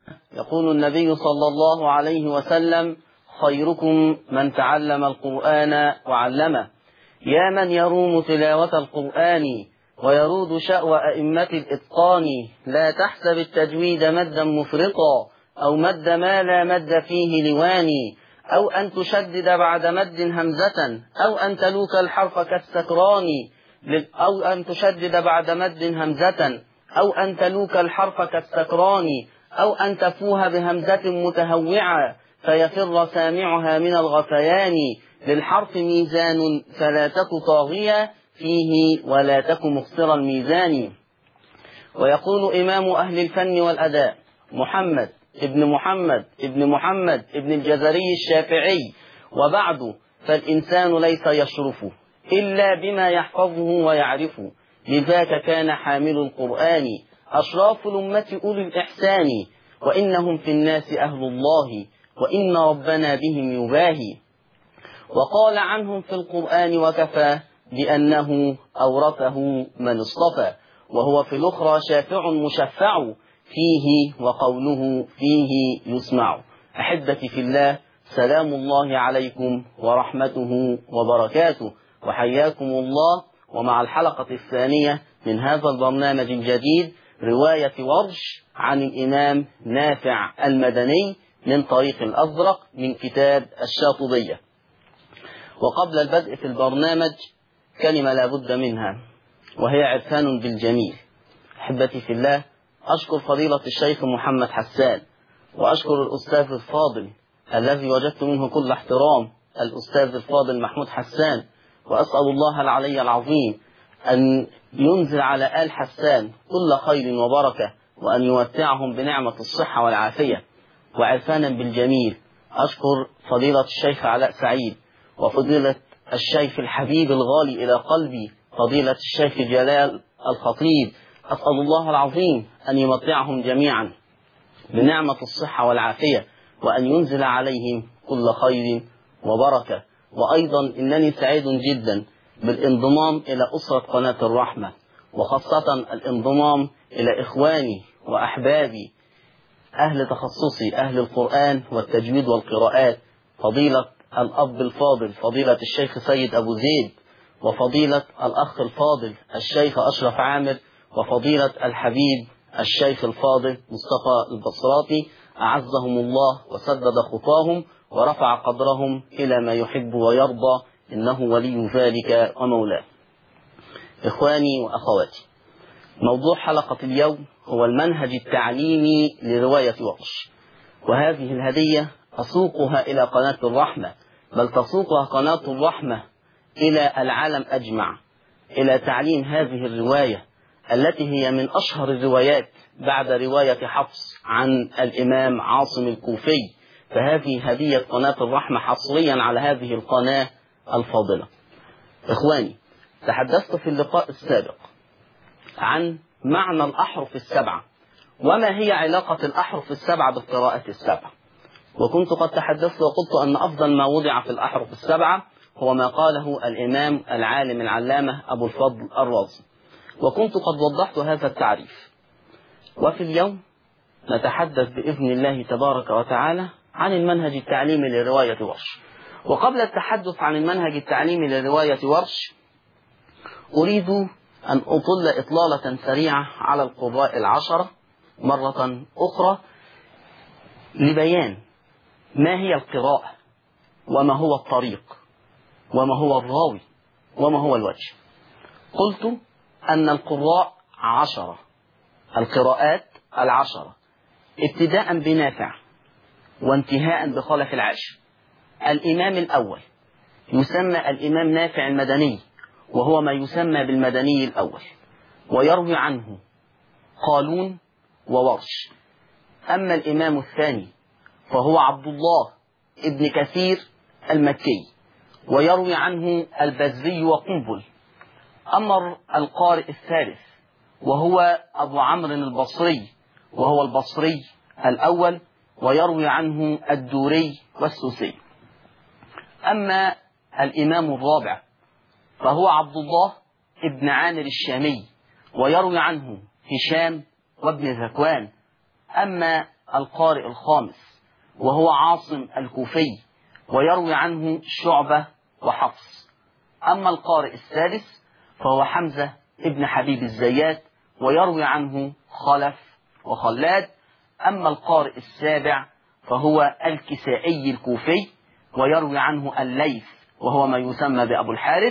يقول النبي صلى الله عليه وسلم خيركم من تعلم القرآن وعلمه يا من يروم تلاوة القرآن ويرود شأو أئمة الإتقان لا تحسب التجويد مدا مفرطا أو مد ما لا مد فيه لواني أو أن تشدد بعد مد همزة أو أن تلوك الحرف كالسكران أو أن تشدد بعد مد همزة أو أن تلوك الحرف كالسكران أو أن تفوه بهمزة متهوعة فيفر سامعها من الغثيان للحرف ميزان فلا تك طاغية فيه ولا تك مخسر الميزان ويقول إمام أهل الفن والأداء محمد ابن محمد ابن محمد ابن الجزري الشافعي وبعد فالإنسان ليس يشرف إلا بما يحفظه ويعرفه لذاك كان حامل القرآن أشراف الأمة أولي الإحسان وإنهم في الناس أهل الله وإن ربنا بهم يباهي وقال عنهم في القرآن وكفى بأنه أورثه من اصطفى وهو في الأخرى شافع مشفع فيه وقوله فيه يسمع أحبتي في الله سلام الله عليكم ورحمته وبركاته وحياكم الله ومع الحلقة الثانية من هذا البرنامج الجديد رواية ورش عن الإمام نافع المدني من طريق الأزرق من كتاب الشاطبية وقبل البدء في البرنامج كلمة لا بد منها وهي عرفان بالجميل أحبتي في الله أشكر فضيلة الشيخ محمد حسان وأشكر الأستاذ الفاضل الذي وجدت منه كل احترام الأستاذ الفاضل محمود حسان وأسأل الله العلي العظيم أن ينزل على آل حسان كل خير وبركة وأن يمتعهم بنعمة الصحة والعافية وعرفانا بالجميل أشكر فضيلة الشيخ علاء سعيد وفضيلة الشيخ الحبيب الغالي إلى قلبي فضيلة الشيخ جلال الخطيب أسأل الله العظيم أن يمتعهم جميعا بنعمة الصحة والعافية وأن ينزل عليهم كل خير وبركة وأيضا إنني سعيد جدا بالانضمام إلى أسرة قناة الرحمة وخاصة الانضمام إلى إخواني وأحبابي أهل تخصصي أهل القرآن والتجويد والقراءات فضيلة الأب الفاضل فضيلة الشيخ سيد أبو زيد وفضيلة الأخ الفاضل الشيخ أشرف عامر وفضيلة الحبيب الشيخ الفاضل مصطفى البصراتي أعزهم الله وسدد خطاهم ورفع قدرهم إلى ما يحب ويرضى إنه ولي ذلك ومولاه إخواني وأخواتي موضوع حلقة اليوم هو المنهج التعليمي لرواية ورش وهذه الهدية أسوقها إلى قناة الرحمة بل تسوقها قناة الرحمة إلى العالم أجمع إلى تعليم هذه الرواية التي هي من أشهر الروايات بعد رواية حفص عن الإمام عاصم الكوفي فهذه هدية قناة الرحمة حصريا على هذه القناة الفاضلة إخواني تحدثت في اللقاء السابق عن معنى الأحرف السبعة وما هي علاقة الأحرف السبعة بالقراءة السبعة وكنت قد تحدثت وقلت أن أفضل ما وضع في الأحرف السبعة هو ما قاله الإمام العالم العلامة أبو الفضل الرازي وكنت قد وضحت هذا التعريف وفي اليوم نتحدث بإذن الله تبارك وتعالى عن المنهج التعليمي لرواية ورش وقبل التحدث عن المنهج التعليمي لرواية ورش أريد أن أطل إطلالة سريعة على القراء العشرة مرة أخرى لبيان ما هي القراءة وما هو الطريق وما هو الراوي وما هو الوجه قلت أن القراء عشرة القراءات العشرة ابتداء بنافع وانتهاء بخلف العاشر الإمام الأول يسمى الإمام نافع المدني وهو ما يسمى بالمدني الأول ويروي عنه قالون وورش أما الإمام الثاني فهو عبد الله ابن كثير المكي ويروي عنه البزري وقنبل أمر القارئ الثالث وهو أبو عمرو البصري وهو البصري الأول ويروي عنه الدوري والسوسي أما الإمام الرابع فهو عبد الله ابن عامر الشامي ويروي عنه هشام وابن ذكوان أما القارئ الخامس وهو عاصم الكوفي ويروي عنه شعبة وحفص أما القارئ السادس فهو حمزة ابن حبيب الزيات ويروي عنه خلف وخلاد أما القارئ السابع فهو الكسائي الكوفي ويروي عنه الليث وهو ما يسمى بأبو الحارث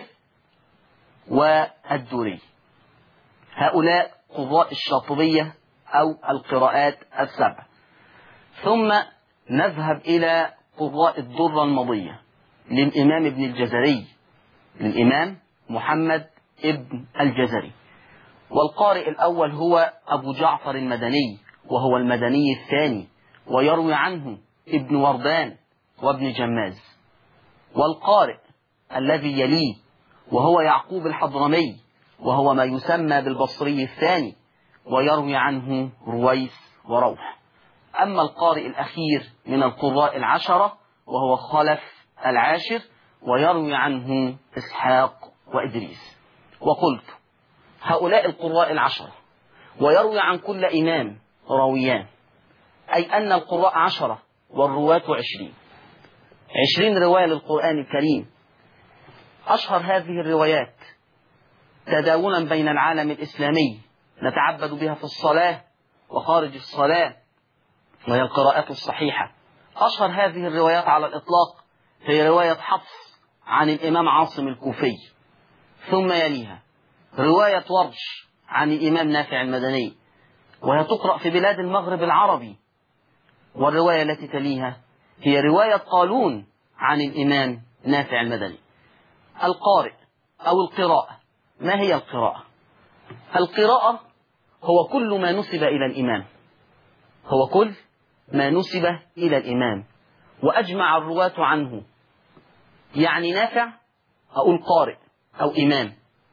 والدوري هؤلاء قضاء الشاطبية أو القراءات السبع ثم نذهب إلى قضاء الدرة المضية للإمام ابن الجزري للإمام محمد ابن الجزري والقارئ الأول هو أبو جعفر المدني وهو المدني الثاني ويروي عنه ابن وردان وابن جماز والقارئ الذي يليه وهو يعقوب الحضرمي وهو ما يسمى بالبصري الثاني ويروي عنه رويس وروح أما القارئ الأخير من القراء العشرة وهو خلف العاشر ويروي عنه إسحاق وإدريس وقلت هؤلاء القراء العشرة ويروي عن كل إمام راويان أي أن القراء عشرة والرواة عشرين عشرين رواية للقرآن الكريم أشهر هذه الروايات تداولا بين العالم الإسلامي نتعبد بها في الصلاة وخارج الصلاة وهي القراءات الصحيحة أشهر هذه الروايات على الإطلاق هي رواية حفص عن الإمام عاصم الكوفي ثم يليها رواية ورش عن الإمام نافع المدني وهي تقرأ في بلاد المغرب العربي والرواية التي تليها هي رواية قالون عن الإمام نافع المدني القارئ أو القراءة ما هي القراءة القراءة هو كل ما نسب إلى الإمام هو كل ما نسب إلى الإمام وأجمع الرواة عنه يعني نافع أقول قارئ أو إمام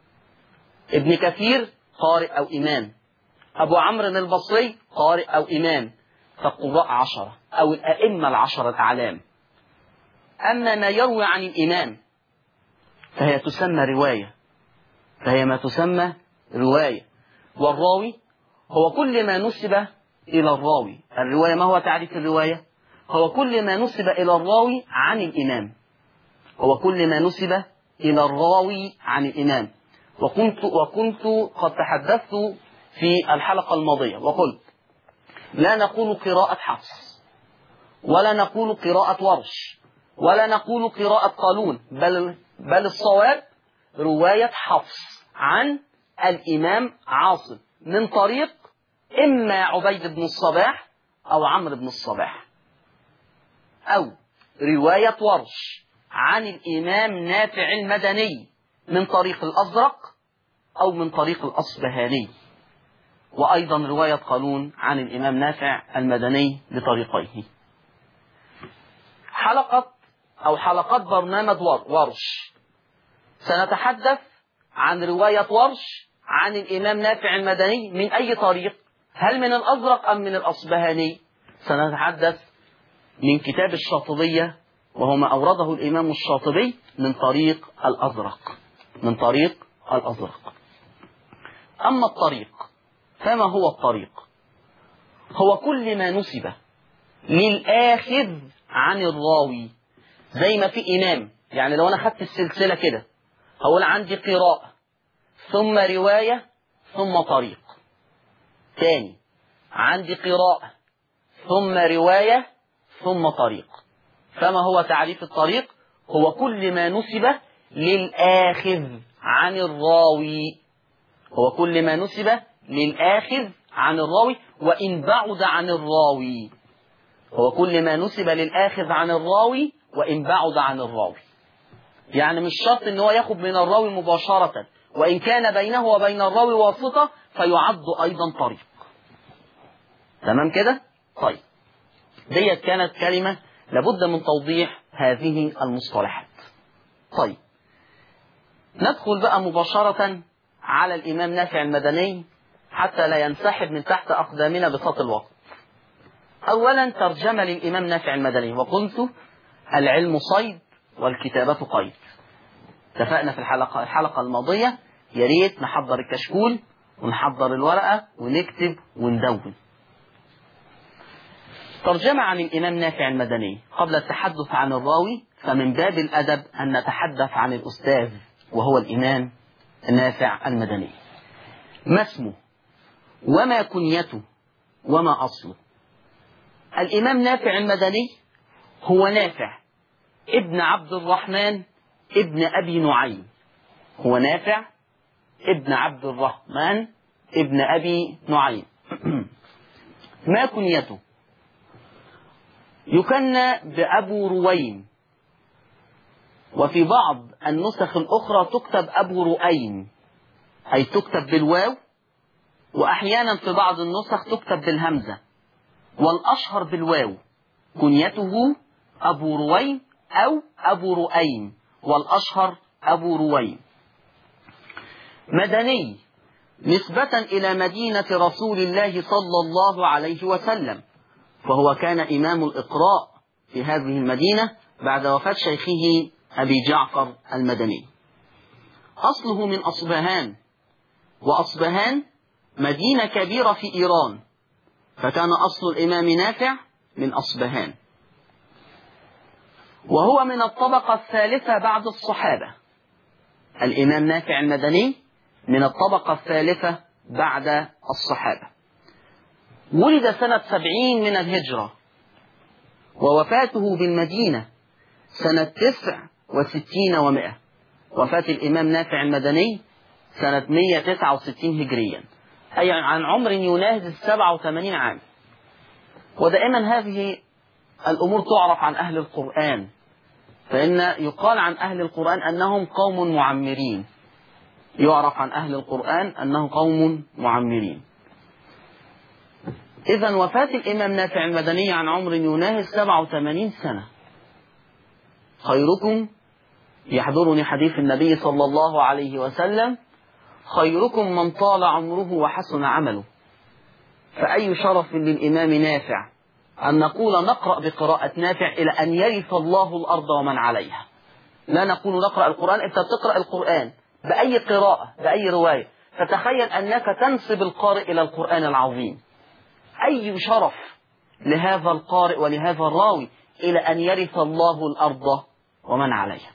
ابن كثير قارئ أو إمام أبو عمرو البصري قارئ أو إمام فالقراء عشرة أو الأئمة العشرة الأعلام أما ما يروي عن الإمام فهي تسمى رواية فهي ما تسمى رواية والراوي هو كل ما نسب إلى الراوي الرواية ما هو تعريف الرواية هو كل ما نسب إلى الراوي عن الإمام هو كل ما نسب إلى الراوي عن الإمام وكنت وكنت قد تحدثت في الحلقة الماضية وقلت لا نقول قراءة حفص ولا نقول قراءة ورش ولا نقول قراءة قالون بل بل الصواب رواية حفص عن الإمام عاصم من طريق إما عبيد بن الصباح أو عمرو بن الصباح أو رواية ورش عن الإمام نافع المدني من طريق الأزرق أو من طريق الأصبهاني وأيضا رواية قانون عن الإمام نافع المدني بطريقيه حلقة أو حلقات برنامج ورش سنتحدث عن رواية ورش عن الإمام نافع المدني من أي طريق هل من الأزرق أم من الأصبهاني سنتحدث من كتاب الشاطبية وهو ما أورده الإمام الشاطبي من طريق الأزرق من طريق الأزرق أما الطريق فما هو الطريق هو كل ما نسب للآخذ عن الراوي زي ما في إمام يعني لو أنا خدت السلسلة كده هقول عندي قراءة ثم رواية ثم طريق تاني عندي قراءة ثم رواية ثم طريق فما هو تعريف الطريق هو كل ما نسب للآخذ عن الراوي هو كل ما نسب للآخذ عن الراوي وإن بعد عن الراوي هو كل ما نسب للآخذ عن الراوي وإن بعد عن الراوي يعني مش شرط ان هو ياخد من الراوي مباشرة وإن كان بينه وبين الراوي واسطة فيعد أيضا طريق تمام كده طيب ديت كانت كلمة لابد من توضيح هذه المصطلحات طيب ندخل بقى مباشرة على الإمام نافع المدني حتى لا ينسحب من تحت أقدامنا بساط الوقت أولا ترجمة للإمام نافع المدني وقلت العلم صيد والكتابة قيد اتفقنا في الحلقة الحلقة الماضية يا ريت نحضر الكشكول ونحضر الورقة ونكتب وندون ترجمة عن الإمام نافع المدني قبل التحدث عن الراوي فمن باب الأدب أن نتحدث عن الأستاذ وهو الإمام نافع المدني ما اسمه وما كنيته وما أصله الإمام نافع المدني هو نافع ابن عبد الرحمن ابن أبي نعيم هو نافع ابن عبد الرحمن ابن أبي نعيم ما كنيته يكنى بأبو رويم وفي بعض النسخ الأخرى تكتب أبو رؤيم أي تكتب بالواو وأحيانا في بعض النسخ تكتب بالهمزة والأشهر بالواو كنيته أبو رويم أو أبو رؤيم والأشهر أبو رويم مدني نسبة إلى مدينة رسول الله صلى الله عليه وسلم فهو كان إمام الإقراء في هذه المدينة بعد وفاة شيخه أبي جعفر المدني أصله من أصبهان وأصبهان مدينة كبيرة في إيران فكان أصل الإمام نافع من أصبهان وهو من الطبقة الثالثة بعد الصحابة الإمام نافع المدني من الطبقة الثالثة بعد الصحابة ولد سنة سبعين من الهجرة ووفاته بالمدينة سنة تسع وستين ومائة وفاة الإمام نافع المدني سنة 169 هجريا أي عن عمر يناهز السبعة وثمانين عام ودائما هذه الأمور تعرف عن أهل القرآن فإن يقال عن أهل القرآن أنهم قوم معمرين يعرف عن أهل القرآن أنهم قوم معمرين إذا وفاة الإمام نافع المدني عن عمر يناهز 87 سنة خيركم يحضرني حديث النبي صلى الله عليه وسلم خيركم من طال عمره وحسن عمله فأي شرف للإمام نافع أن نقول نقرأ بقراءة نافع إلى أن يرث الله الأرض ومن عليها لا نقول نقرأ القرآن أنت تقرأ القرآن بأي قراءة بأي رواية فتخيل أنك تنسب القارئ إلى القرآن العظيم أي شرف لهذا القارئ ولهذا الراوي إلى أن يرث الله الأرض ومن عليها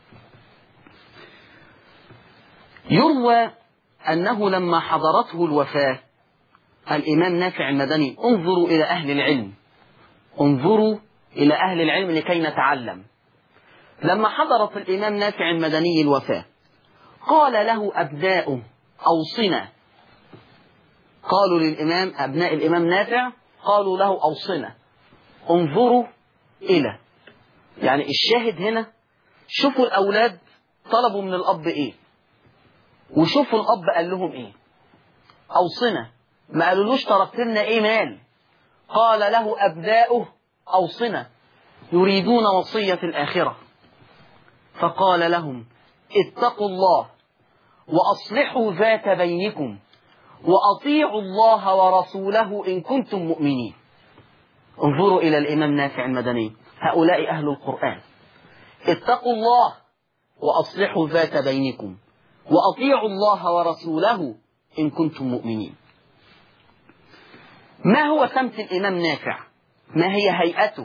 يروى أنه لما حضرته الوفاة الإمام نافع المدني انظروا إلى أهل العلم انظروا إلى أهل العلم لكي نتعلم لما حضرت الإمام نافع المدني الوفاة قال له أبناؤه أوصنا قالوا للإمام أبناء الإمام نافع قالوا له أوصنا انظروا إلى يعني الشاهد هنا شوفوا الأولاد طلبوا من الأب إيه وشوفوا الأب قال لهم إيه أوصنا ما قالولوش تركت لنا إيه مال قال له أبناؤه أوصنا يريدون وصية الآخرة فقال لهم اتقوا الله وأصلحوا ذات بينكم وأطيعوا الله ورسوله إن كنتم مؤمنين انظروا إلى الإمام نافع المدني هؤلاء أهل القرآن اتقوا الله وأصلحوا ذات بينكم وأطيعوا الله ورسوله إن كنتم مؤمنين ما هو سمت الإمام نافع ما هي هيئته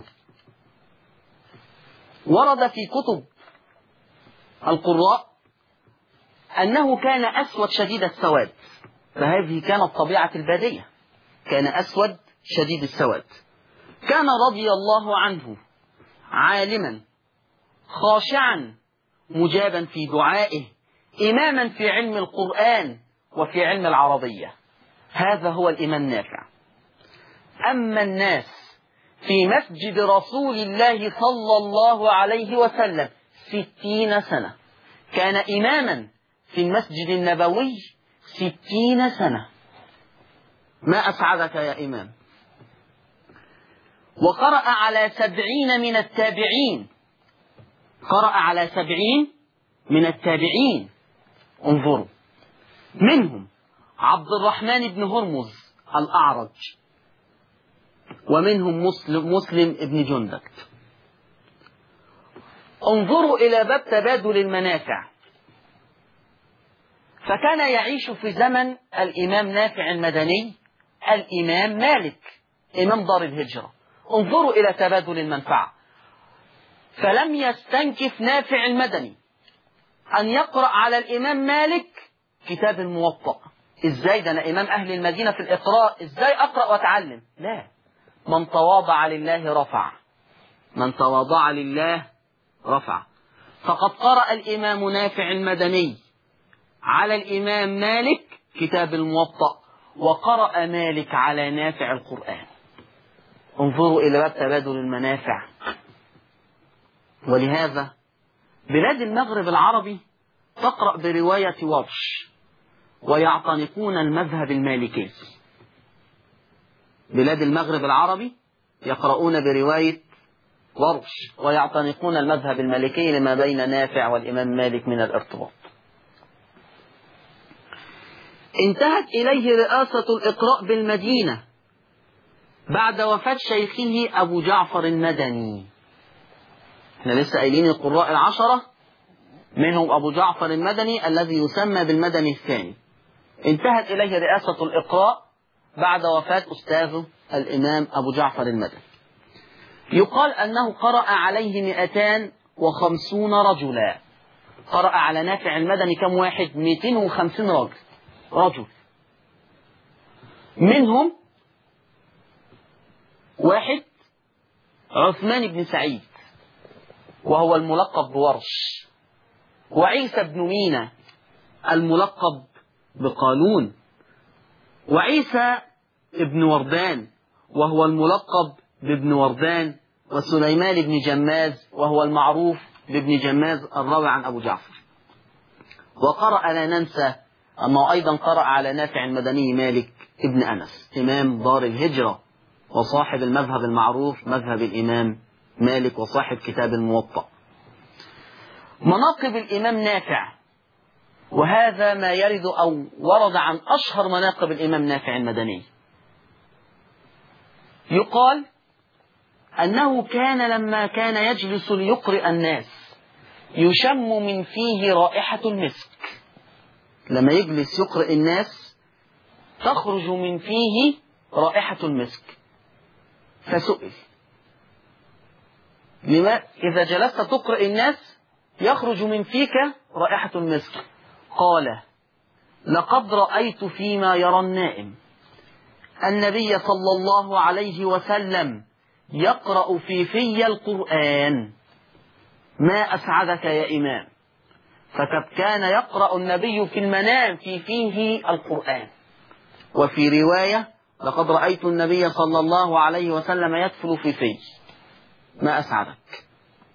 ورد في كتب القراء أنه كان أسود شديد السواد فهذه كانت طبيعة البادية كان أسود شديد السواد كان رضي الله عنه عالما خاشعا مجابا في دعائه إماما في علم القرآن وفي علم العربية هذا هو الإمام نافع أما الناس في مسجد رسول الله صلى الله عليه وسلم ستين سنة كان إماما في المسجد النبوي ستين سنة ما أسعدك يا إمام وقرأ على سبعين من التابعين قرأ على سبعين من التابعين انظروا منهم عبد الرحمن بن هرمز الأعرج ومنهم مسلم, مسلم ابن جندك انظروا إلى باب تبادل المنافع فكان يعيش في زمن الإمام نافع المدني الإمام مالك إمام دار الهجرة انظروا إلى تبادل المنفعة فلم يستنكف نافع المدني أن يقرأ على الإمام مالك كتاب الموطأ إزاي ده أنا إمام أهل المدينة في الإقراء إزاي أقرأ وأتعلم لا من تواضع لله رفع من تواضع لله رفع فقد قرأ الإمام نافع المدني على الإمام مالك كتاب الموطأ وقرأ مالك على نافع القرآن انظروا إلى باب تبادل المنافع ولهذا بلاد المغرب العربي تقرأ برواية ورش ويعتنقون المذهب المالكي بلاد المغرب العربي يقرؤون برواية ورش ويعتنقون المذهب المالكي لما بين نافع والإمام مالك من الارتباط انتهت إليه رئاسة الإقراء بالمدينة بعد وفاة شيخه أبو جعفر المدني احنا لسه قايلين القراء العشرة منهم أبو جعفر المدني الذي يسمى بالمدني الثاني انتهت إليه رئاسة الإقراء بعد وفاة أستاذه الإمام أبو جعفر المدني يقال أنه قرأ عليه مئتان وخمسون رجلا قرأ على نافع المدني كم واحد 250 رجل رجل منهم واحد عثمان بن سعيد وهو الملقب بورش وعيسى بن مينا الملقب بقانون وعيسى ابن وردان وهو الملقب بابن وردان وسليمان بن جماز وهو المعروف بابن جماز الراوي عن أبو جعفر وقرأ لا ننسى أنه أيضا قرأ على نافع المدني مالك ابن أنس إمام دار الهجرة وصاحب المذهب المعروف مذهب الإمام مالك وصاحب كتاب الموطأ مناقب الإمام نافع وهذا ما يرد أو ورد عن أشهر مناقب الإمام نافع المدني يقال أنه كان لما كان يجلس ليقرئ الناس يشم من فيه رائحة المسك لما يجلس يقرئ الناس تخرج من فيه رائحة المسك فسئل لما إذا جلست تقرئ الناس يخرج من فيك رائحة المسك قال لقد رأيت فيما يرى النائم النبي صلى الله عليه وسلم يقرأ في في القرآن ما أسعدك يا إمام فقد كان يقرأ النبي في المنام في فيه القرآن وفي رواية لقد رأيت النبي صلى الله عليه وسلم يدخل في في ما أسعدك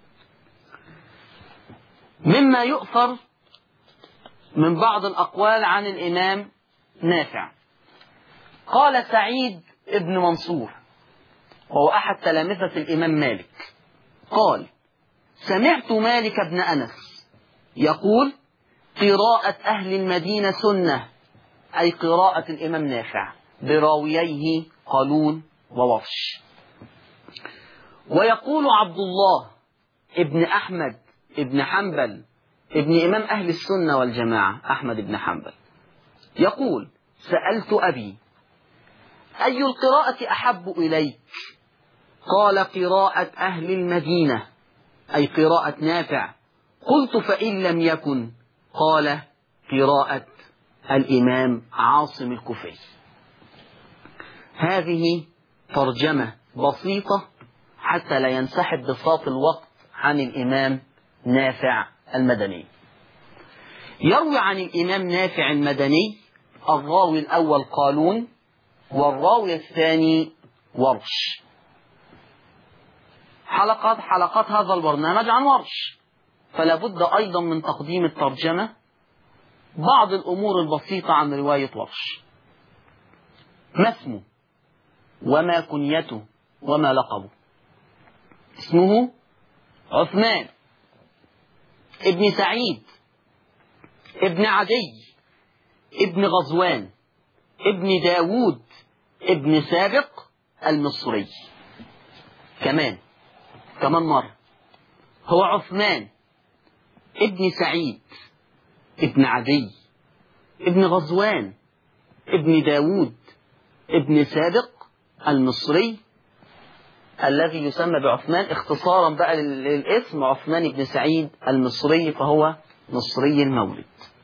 مما يؤثر من بعض الأقوال عن الإمام نافع قال سعيد ابن منصور وهو أحد تلامذة الإمام مالك قال سمعت مالك بن أنس يقول قراءة أهل المدينة سنة أي قراءة الإمام نافع براوييه قالون وورش ويقول عبد الله ابن أحمد ابن حنبل ابن إمام أهل السنة والجماعة أحمد بن حنبل يقول سألت أبي أي القراءة أحب إليك قال قراءة أهل المدينة أي قراءة نافع قلت فإن لم يكن قال قراءة الإمام عاصم الكوفي هذه ترجمة بسيطة حتى لا ينسحب بساط الوقت عن الإمام نافع المدني يروي عن الإمام نافع المدني الراوي الأول قالون والراوي الثاني ورش حلقات حلقات هذا البرنامج عن ورش فلا بد أيضا من تقديم الترجمة بعض الأمور البسيطة عن رواية ورش ما اسمه وما كنيته وما لقبه اسمه عثمان ابن سعيد ابن عدي ابن غزوان ابن داود ابن سابق المصري كمان كمان مرة هو عثمان ابن سعيد ابن عدي ابن غزوان ابن داود ابن سابق المصري الذي يسمى بعثمان اختصارا بقى للاسم عثمان بن سعيد المصري فهو مصري المولد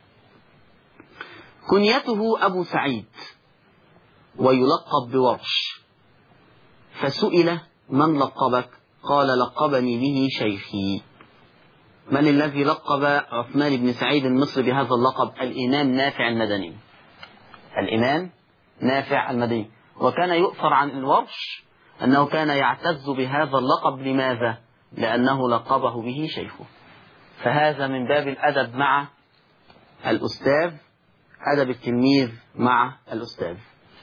كنيته أبو سعيد ويلقب بورش فسئل من لقبك قال لقبني به شيخي من الذي لقب عثمان بن سعيد المصري بهذا اللقب الإمام نافع المدني الإمام نافع المدني وكان يؤثر عن الورش أنه كان يعتز بهذا اللقب لماذا؟ لأنه لقبه به شيخه فهذا من باب الأدب مع الأستاذ أدب التلميذ مع الأستاذ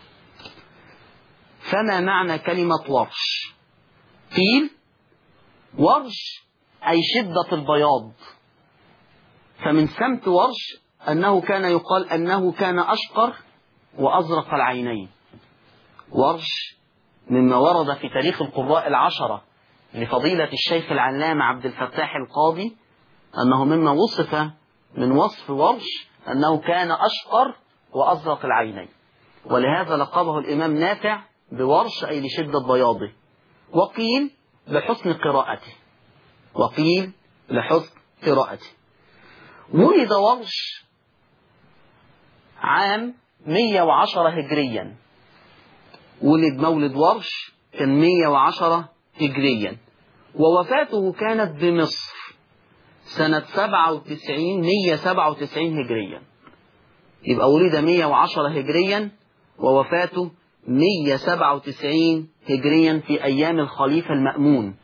فما معنى كلمة ورش قيل ورش أي شدة البياض فمن سمت ورش أنه كان يقال أنه كان أشقر وأزرق العينين ورش مما ورد في تاريخ القراء العشرة لفضيلة الشيخ العلامة عبد الفتاح القاضي أنه مما وصف من وصف ورش أنه كان أشقر وأزرق العينين ولهذا لقبه الإمام نافع بورش أي لشدة بياضه وقيل لحسن قراءته وقيل لحسن قراءته ولد ورش عام 110 هجريا ولد مولد ورش كان 110 هجريا ووفاته كانت بمصر سنة 97 197 هجريا يبقى ولد 110 هجريا ووفاته 197 هجريا في أيام الخليفة المأمون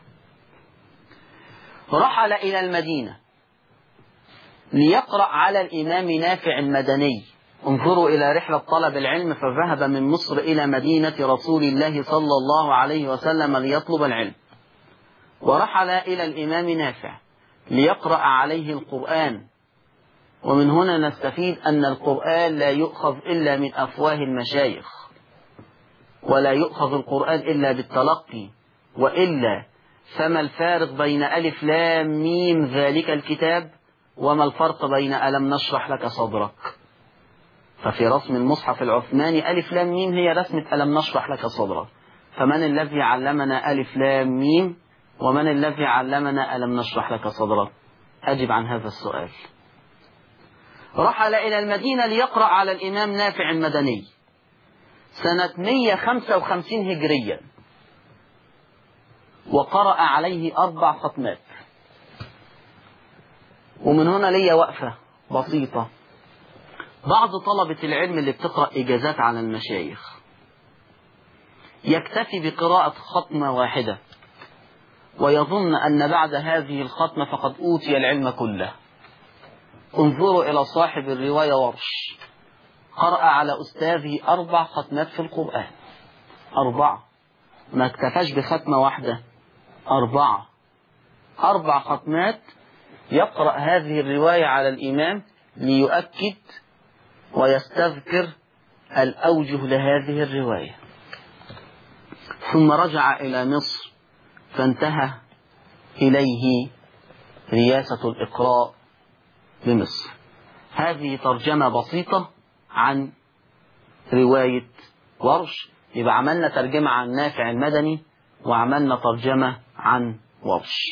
رحل إلى المدينة ليقرأ على الإمام نافع المدني انظروا إلى رحلة طلب العلم فذهب من مصر إلى مدينة رسول الله صلى الله عليه وسلم ليطلب العلم ورحل إلى الإمام نافع ليقرأ عليه القرآن ومن هنا نستفيد أن القرآن لا يؤخذ إلا من أفواه المشايخ ولا يؤخذ القرآن إلا بالتلقي وإلا فما الفارق بين ألف لام ميم ذلك الكتاب وما الفرق بين ألم نشرح لك صدرك ففي رسم المصحف العثماني ألف لام ميم هي رسمة ألم نشرح لك صدرك فمن الذي علمنا ألف لام ميم ومن الذي علمنا ألم نشرح لك صدرك أجب عن هذا السؤال رحل إلى المدينة ليقرأ على الإمام نافع المدني سنة 155 هجريا وقرأ عليه أربع ختمات ومن هنا ليا وقفة بسيطة بعض طلبة العلم اللي بتقرأ إجازات على المشايخ يكتفي بقراءة ختمة واحدة ويظن أن بعد هذه الختمة فقد أوتي العلم كله انظروا إلى صاحب الرواية ورش قرأ على أستاذه أربع ختمات في القرآن أربعة ما اكتفاش بختمة واحدة أربعة أربع ختمات يقرأ هذه الرواية على الإمام ليؤكد ويستذكر الأوجه لهذه الرواية ثم رجع إلى مصر فانتهى إليه رياسة الإقراء بمصر هذه ترجمة بسيطة عن رواية ورش يبقى عملنا ترجمة عن نافع المدني وعملنا ترجمة عن ورش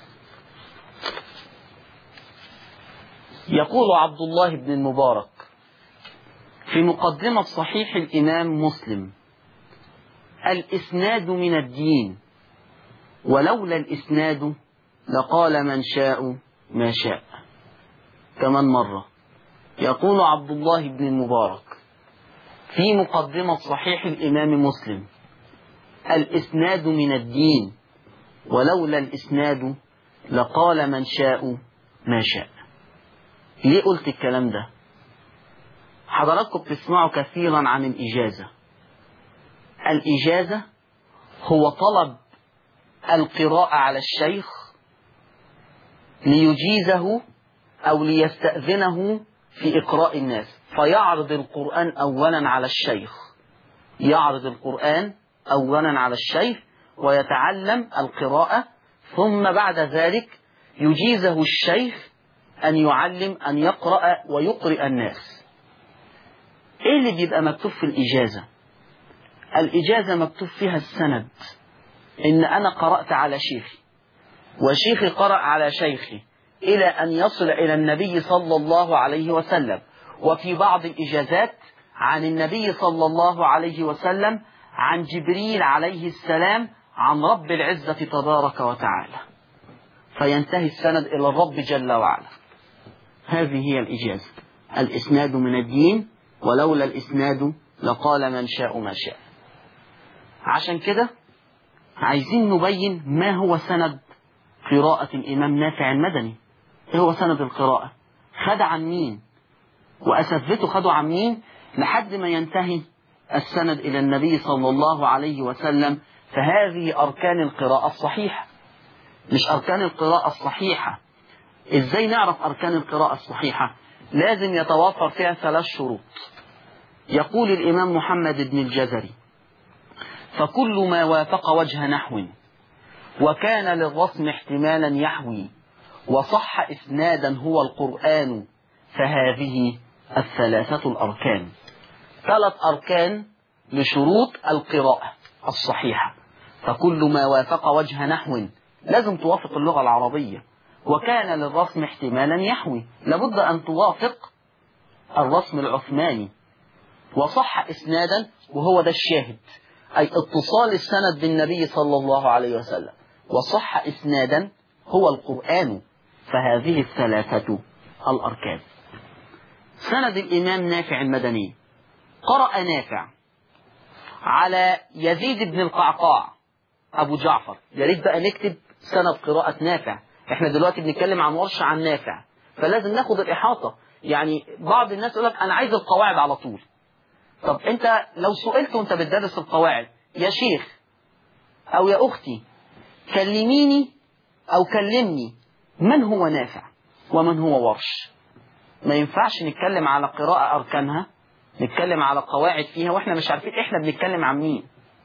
يقول عبد الله بن المبارك في مقدمة صحيح الإمام مسلم الإسناد من الدين ولولا الإسناد لقال من شاء ما شاء كمان مرة يقول عبد الله بن المبارك في مقدمة صحيح الإمام مسلم الإسناد من الدين ولولا الإسناد لقال من شاء ما شاء ليه قلت الكلام ده حضراتكم بتسمعوا كثيرا عن الإجازة الإجازة هو طلب القراءة على الشيخ ليجيزه أو ليستأذنه في إقراء الناس فيعرض القرآن أولا على الشيخ يعرض القرآن أولا على الشيخ ويتعلم القراءة ثم بعد ذلك يجيزه الشيخ أن يعلم أن يقرأ ويقرئ الناس إيه اللي بيبقى مكتوب في الإجازة الإجازة مكتوب فيها السند إن أنا قرأت على شيخي وشيخي قرأ على شيخي إلى أن يصل إلى النبي صلى الله عليه وسلم وفي بعض الإجازات عن النبي صلى الله عليه وسلم عن جبريل عليه السلام عن رب العزة تبارك وتعالى فينتهي السند إلى الرب جل وعلا هذه هي الإجازة الإسناد من الدين ولولا الإسناد لقال من شاء ما شاء عشان كده عايزين نبين ما هو سند قراءة الإمام نافع المدني إيه هو سند القراءة خد عن مين وأساتذته خدوا عن مين لحد ما ينتهي السند إلى النبي صلى الله عليه وسلم فهذه أركان القراءة الصحيحة مش أركان القراءة الصحيحة إزاي نعرف أركان القراءة الصحيحة لازم يتوافر فيها ثلاث شروط يقول الإمام محمد بن الجزري فكل ما وافق وجه نحو وكان للرسم احتمالا يحوي وصح إسنادا هو القرآن فهذه الثلاثة الأركان ثلاث أركان لشروط القراءة الصحيحة فكل ما وافق وجه نحو لازم توافق اللغة العربية وكان للرسم احتمالا يحوي لابد أن توافق الرسم العثماني وصح إسنادا وهو ده الشاهد أي اتصال السند بالنبي صلى الله عليه وسلم وصح إسنادا هو القرآن فهذه الثلاثة الأركان سند الإمام نافع المدني قرأ نافع على يزيد بن القعقاع أبو جعفر يا ريت بقى نكتب سند قراءة نافع احنا دلوقتي بنتكلم عن ورشة عن نافع فلازم ناخد الإحاطة يعني بعض الناس يقول لك أنا عايز القواعد على طول طب أنت لو سئلت وأنت بتدرس القواعد يا شيخ أو يا أختي كلميني أو كلمني من هو نافع ومن هو ورش ما ينفعش نتكلم على قراءة أركانها نتكلم على قواعد فيها واحنا مش عارفين احنا بنتكلم عن مين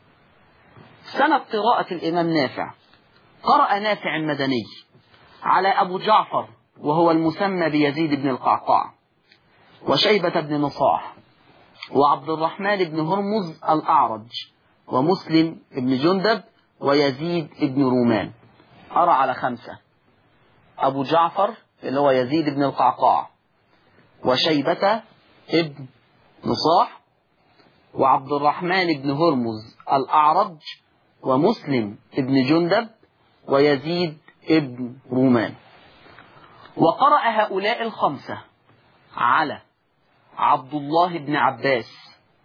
سنة قراءة الإمام نافع قرأ نافع المدني على أبو جعفر وهو المسمى بيزيد بن القعقاع وشيبة بن نصاح وعبد الرحمن بن هرمز الأعرج ومسلم بن جندب ويزيد بن رومان قرأ على خمسة أبو جعفر اللي هو يزيد بن القعقاع وشيبة ابن نصاح وعبد الرحمن بن هرمز الأعرج ومسلم ابن جندب ويزيد ابن رومان وقرأ هؤلاء الخمسة على عبد الله بن عباس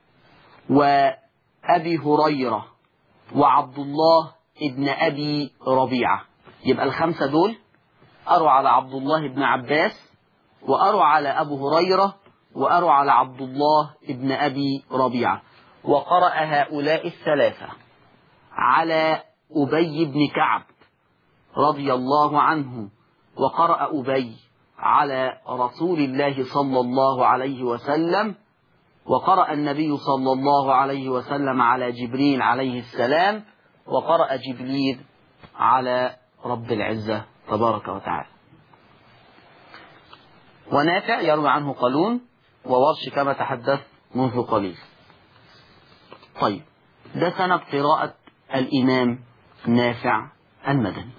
وأبي هريرة وعبد الله ابن أبي ربيعة يبقى الخمسة دول أروا على عبد الله بن عباس وأروا على أبو هريرة وأروا على عبد الله ابن أبي ربيعة وقرأ هؤلاء الثلاثة على أبي بن كعب رضي الله عنه وقرأ أبي على رسول الله صلى الله عليه وسلم وقرأ النبي صلى الله عليه وسلم على جبريل عليه السلام وقرأ جبريل على رب العزة تبارك وتعالى ونافع يروي عنه قالون وورش كما تحدث منذ قليل طيب ده سند قراءة الإمام نافع المدني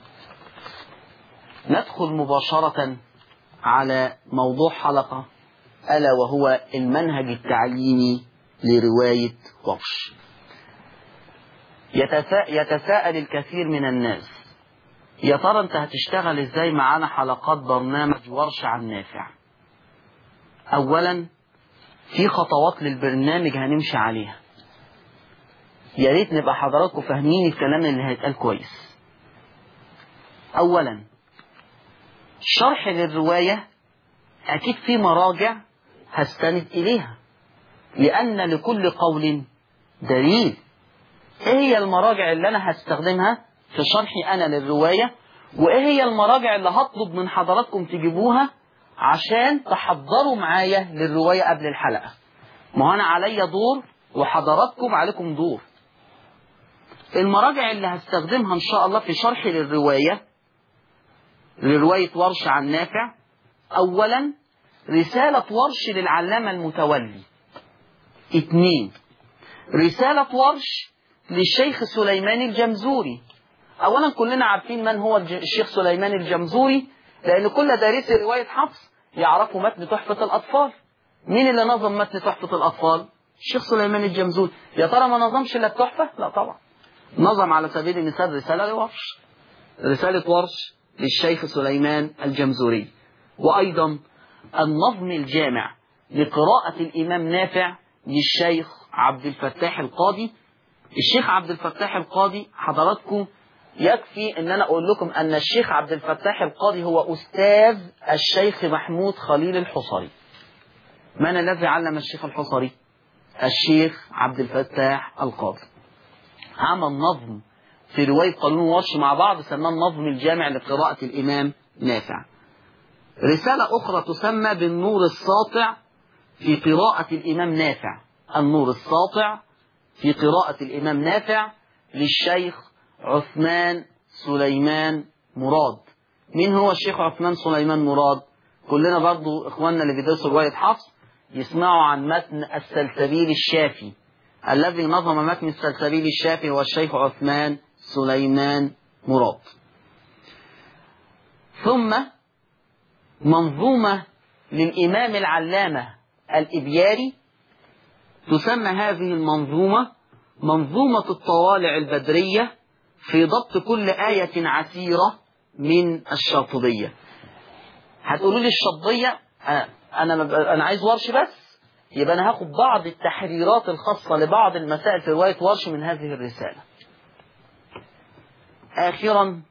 ندخل مباشرة على موضوع حلقة ألا وهو المنهج التعليمي لرواية ورش يتسا... يتساءل الكثير من الناس يا ترى انت هتشتغل ازاي معانا حلقات برنامج ورش عن نافع اولا في خطوات للبرنامج هنمشي عليها يا ريت نبقى حضراتكم فاهمين الكلام اللي هيتقال كويس اولا شرح للرواية اكيد في مراجع هستند اليها لان لكل قول دليل ايه هي المراجع اللي انا هستخدمها في شرحي انا للرواية وايه هي المراجع اللي هطلب من حضراتكم تجيبوها عشان تحضروا معايا للرواية قبل الحلقة ما هو انا عليا دور وحضراتكم عليكم دور المراجع اللي هستخدمها ان شاء الله في شرحي للرواية لرواية ورش عن نافع اولا رسالة ورش للعلامة المتولي اثنين رسالة ورش للشيخ سليمان الجمزوري أولا كلنا عارفين من هو الج- الشيخ سليمان الجمزوري لأن كل دارسي رواية حفص يعرفوا متن تحفة الأطفال مين اللي نظم متن تحفة الأطفال؟ الشيخ سليمان الجمزوري يا ترى ما نظمش إلا التحفة؟ لا طبعا نظم على سبيل المثال رسالة لورش رسالة ورش للشيخ سليمان الجمزوري وأيضا النظم الجامع لقراءة الإمام نافع للشيخ عبد الفتاح القاضي الشيخ عبد الفتاح القاضي حضراتكم يكفي ان انا اقول لكم ان الشيخ عبد الفتاح القاضي هو استاذ الشيخ محمود خليل الحصري من الذي علم الشيخ الحصري الشيخ عبد الفتاح القاضي عمل نظم في رواية قانون ورش مع بعض سماه النظم الجامع لقراءة الإمام نافع رسالة أخرى تسمى بالنور الساطع في قراءة الإمام نافع النور الساطع في قراءة الإمام نافع للشيخ عثمان سليمان مراد مين هو الشيخ عثمان سليمان مراد كلنا برضو إخواننا اللي بيدرسوا رواية حفص يسمعوا عن متن السلسبيل الشافي الذي نظم متن السلسبيل الشافي هو الشيخ عثمان سليمان مراد ثم منظومة للإمام العلامة الإبياري تسمى هذه المنظومة منظومة الطوالع البدرية في ضبط كل آية عسيرة من الشاطبية هتقولوا لي الشطبية آه، أنا مب... أنا عايز ورش بس يبقى أنا هاخد بعض التحريرات الخاصة لبعض المسائل في رواية ورش من هذه الرسالة آخرا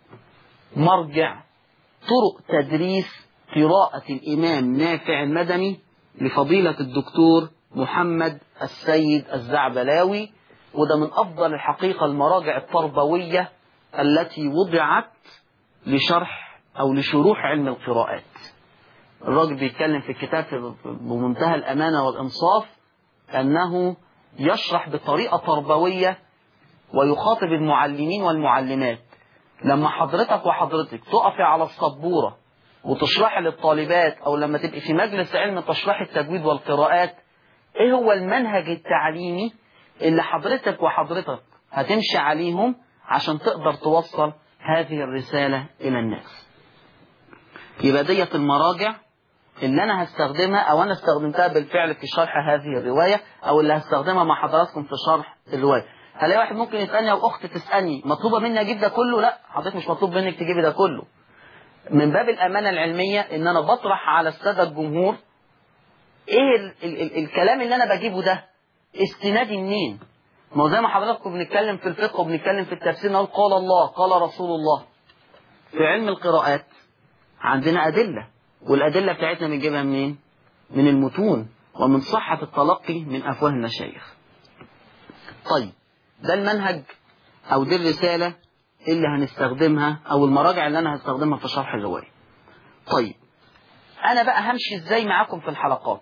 مرجع طرق تدريس قراءة الإمام نافع المدني لفضيلة الدكتور محمد السيد الزعبلاوي وده من أفضل الحقيقة المراجع التربوية التي وضعت لشرح أو لشروح علم القراءات الراجل بيتكلم في الكتاب بمنتهى الأمانة والإنصاف أنه يشرح بطريقة تربوية ويخاطب المعلمين والمعلمات لما حضرتك وحضرتك تقفي على السبورة وتشرحي للطالبات أو لما تبقي في مجلس علم تشرحي التجويد والقراءات إيه هو المنهج التعليمي اللي حضرتك وحضرتك هتمشي عليهم عشان تقدر توصل هذه الرسالة إلى الناس يبقى ديت المراجع اللي أنا هستخدمها أو أنا استخدمتها بالفعل في شرح هذه الرواية أو اللي هستخدمها مع حضراتكم في شرح الرواية هلاقي واحد ممكن يسألني أو أخت تسألني مطلوبة مني أجيب ده كله لا حضرتك مش مطلوب منك تجيبي ده كله من باب الأمانة العلمية إن أنا بطرح على السادة الجمهور إيه ال ال ال الكلام اللي أنا بجيبه ده استنادي منين ما هو زي ما حضراتكم بنتكلم في الفقه وبنتكلم في التفسير نقول قال الله قال رسول الله في علم القراءات عندنا أدلة والأدلة بتاعتنا بنجيبها منين من المتون ومن صحة التلقي من أفواه المشايخ طيب ده المنهج أو دي الرسالة اللي هنستخدمها أو المراجع اللي أنا هستخدمها في شرح الرواية طيب أنا بقى همشي إزاي معاكم في الحلقات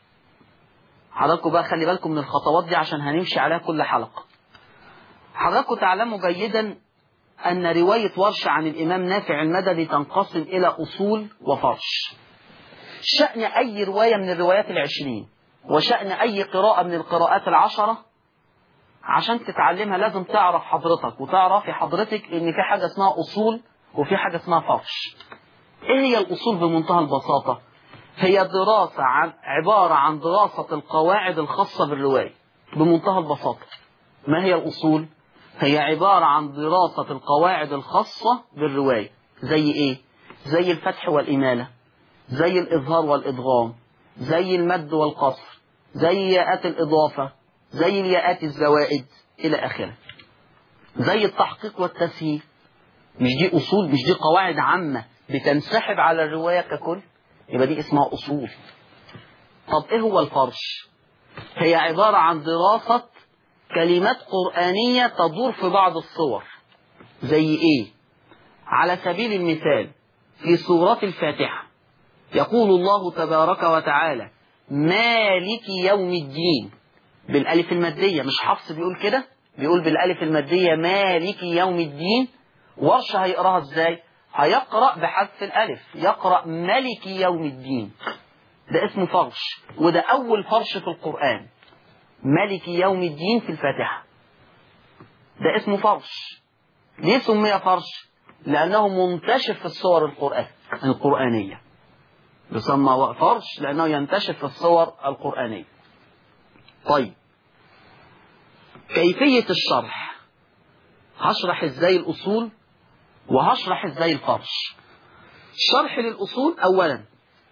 حضراتكم بقى خلي بالكم من الخطوات دي عشان هنمشي عليها كل حلقة حضراتكم تعلموا جيدا أن رواية ورش عن الإمام نافع المدني تنقسم إلى أصول وفرش شأن أي رواية من الروايات العشرين وشأن أي قراءة من القراءات العشرة عشان تتعلمها لازم تعرف حضرتك وتعرفي حضرتك ان في حاجة اسمها اصول وفي حاجة اسمها فرش ايه هي الاصول بمنتهى البساطة هي دراسة عن عبارة عن دراسة القواعد الخاصة بالرواية بمنتهى البساطة ما هي الاصول هي عبارة عن دراسة القواعد الخاصة بالرواية زي ايه زي الفتح والإمالة زي الإظهار والإدغام زي المد والقصر زي ياءات الإضافة زي الياءات الزوائد إلى آخره زي التحقيق والتسهيل مش دي أصول مش دي قواعد عامة بتنسحب على الرواية ككل يبقى دي اسمها أصول طب إيه هو الفرش هي عبارة عن دراسة كلمات قرآنية تدور في بعض الصور زي إيه على سبيل المثال في سورة الفاتحة يقول الله تبارك وتعالى مالك يوم الدين بالالف الماديه مش حفص بيقول كده بيقول بالالف الماديه مالك يوم الدين ورش هيقراها ازاي هيقرا بحذف الالف يقرا ملك يوم الدين ده اسمه فرش وده اول فرش في القران ملك يوم الدين في الفاتحه ده اسمه فرش ليه سمي فرش لأنه منتشر في الصور القرآن القرآنية يسمى فرش لأنه ينتشر في الصور القرآنية طيب كيفية الشرح هشرح ازاي الأصول وهشرح ازاي الفرش شرح للأصول أولا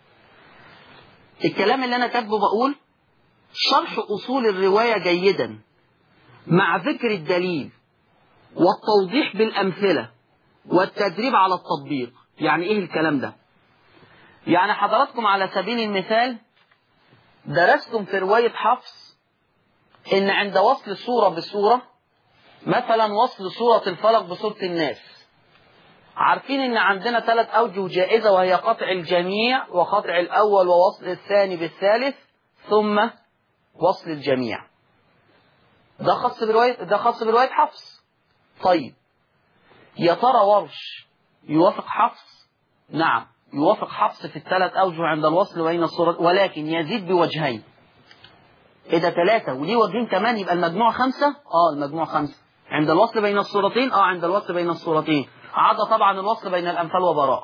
الكلام اللي أنا كاتبه بقول شرح أصول الرواية جيدا مع ذكر الدليل والتوضيح بالأمثلة والتدريب على التطبيق يعني إيه الكلام ده يعني حضراتكم على سبيل المثال درستم في رواية حفص إن عند وصل سورة بسورة مثلا وصل سورة الفلق بسورة الناس عارفين ان عندنا ثلاث اوجه جائزة وهي قطع الجميع وقطع الاول ووصل الثاني بالثالث ثم وصل الجميع ده خاص برواية ده خاص برواية حفص طيب يا ترى ورش يوافق حفص نعم يوافق حفص في الثلاث اوجه عند الوصل بين الصورات ولكن يزيد بوجهين ايه ده ثلاثة وليه وجهين كمان يبقى المجموع خمسة اه المجموع خمسة عند الوصل بين الصورتين اه عند الوصل بين الصورتين عدا طبعا الوصل بين الأمثال وبراءة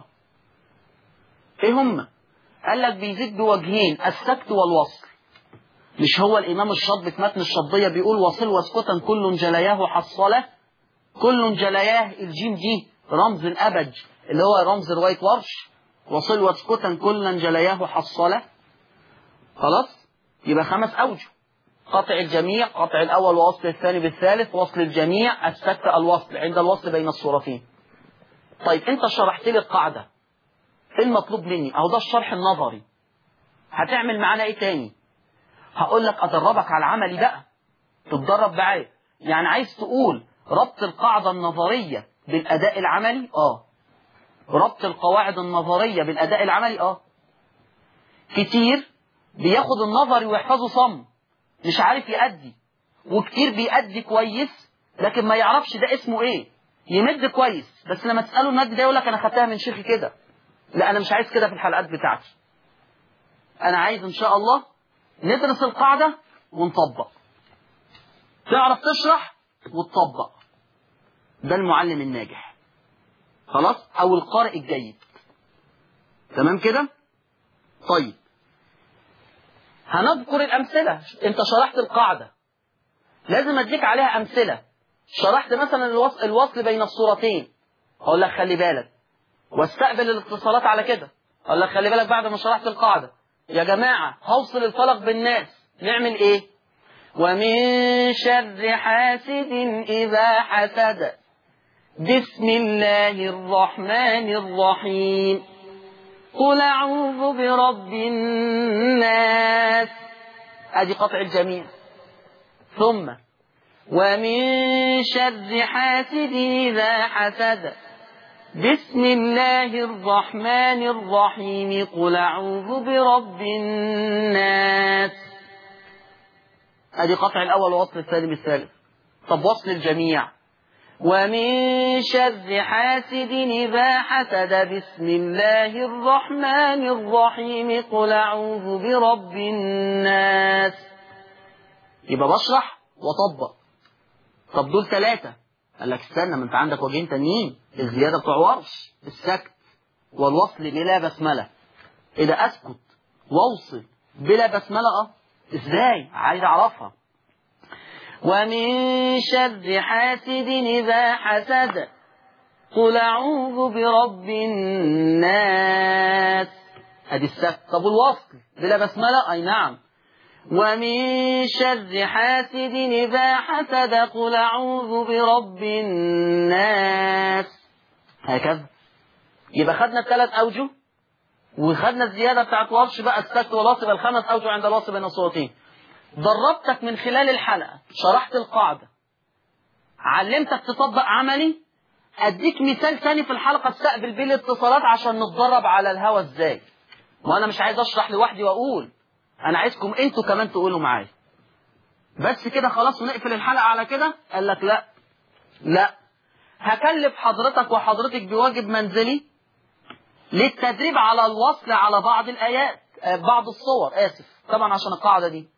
ايه هم قال لك بيزيد بوجهين السكت والوصل مش هو الإمام الشاطبي في متن الشطبية بيقول وصل واسكتا كل جلياه حصلة كل جلياه الجيم دي رمز الأبج اللي هو رمز رواية ورش وصل واسكتا كل جلياه حصلة خلاص يبقى خمس أوجه قطع الجميع قطع الأول ووصل الثاني بالثالث وصل الجميع السكت الوصل عند الوصل بين الصورتين طيب انت شرحت لي القاعدة ايه المطلوب مني اهو ده الشرح النظري هتعمل معانا ايه تاني هقول لك ادربك على العملي بقى تتدرب معايا يعني عايز تقول ربط القاعدة النظرية بالأداء العملي اه ربط القواعد النظرية بالأداء العملي اه كتير بياخد النظري ويحفظه صم مش عارف يأدي وكتير بيأدي كويس لكن ما يعرفش ده اسمه ايه يمد كويس بس لما تسأله المد ده يقول لك انا خدتها من شيخي كده لا انا مش عايز كده في الحلقات بتاعتي انا عايز ان شاء الله ندرس القاعدة ونطبق تعرف تشرح وتطبق ده المعلم الناجح خلاص او القارئ الجيد تمام كده طيب هنذكر الامثله انت شرحت القاعده لازم اديك عليها امثله شرحت مثلا الوصل, الوصل بين الصورتين اقول لك خلي بالك واستقبل الاتصالات على كده اقول لك خلي بالك بعد ما شرحت القاعده يا جماعه هوصل الفلق بالناس نعمل ايه ومن شر حاسد اذا حسد بسم الله الرحمن الرحيم قل أعوذ برب الناس أدي قطع الجميع ثم ومن شر حاسد إذا حسد بسم الله الرحمن الرحيم قل أعوذ برب الناس أدي قطع الأول ووصل الثاني بالثالث طب وصل الجميع ومن شر حاسد إذا حسد بسم الله الرحمن الرحيم قل أعوذ برب الناس يبقى بشرح وطبق طب دول ثلاثة قال لك استنى ما انت عندك وجهين تانيين الزيادة بتوع ورش السكت والوصل بلا بسملة إذا أسكت وأوصل بلا بسملة أه إزاي عايز أعرفها ومن شر حاسد إذا حسد قل أعوذ برب الناس أدي السكت طب والوصل بلا بسملة أي نعم ومن شر حاسد إذا حسد قل أعوذ برب الناس هكذا يبقى خدنا الثلاث أوجه وخدنا الزيادة بتاعت ورش بقى السكت والوصل الخمس أوجه عند الوصل بين الصوتين دربتك من خلال الحلقة شرحت القاعدة علمتك تطبق عملي اديك مثال تاني في الحلقة استقبل بيه الاتصالات عشان نتدرب على الهوا ازاي وانا مش عايز اشرح لوحدي واقول انا عايزكم انتوا كمان تقولوا معايا بس كده خلاص ونقفل الحلقة على كده قال لك لا لا هكلف حضرتك وحضرتك بواجب منزلي للتدريب على الوصل على بعض الآيات بعض الصور آسف طبعا عشان القاعدة دي